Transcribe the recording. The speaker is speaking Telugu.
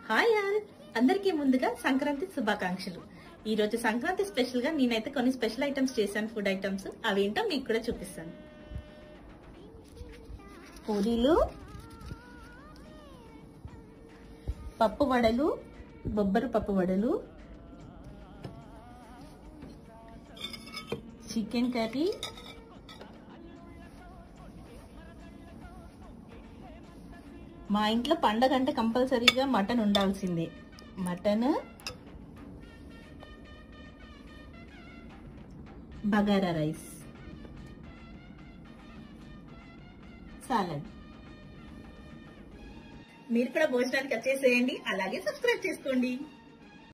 హాయ్ ఆల్ అందరికీ ముందుగా సంక్రాంతి శుభాకాంక్షలు ఈ రోజు సంక్రాంతి స్పెషల్ గా నేనైతే కొన్ని స్పెషల్ ఐటమ్స్ చేశాను ఫుడ్ ఐటమ్స్ అవి ఏంటో మీకు కూడా చూపిస్తాను పూరీలు పప్పు వడలు బొబ్బరు పప్పు వడలు చికెన్ కర్రీ మా ఇంట్లో పండగ అంటే కంపల్సరీగా మటన్ ఉండాల్సిందే మటన్ బగారా రైస్ సాలడ్ మీరు కూడా భోజనానికి వచ్చేసేయండి అలాగే సబ్స్క్రైబ్ చేసుకోండి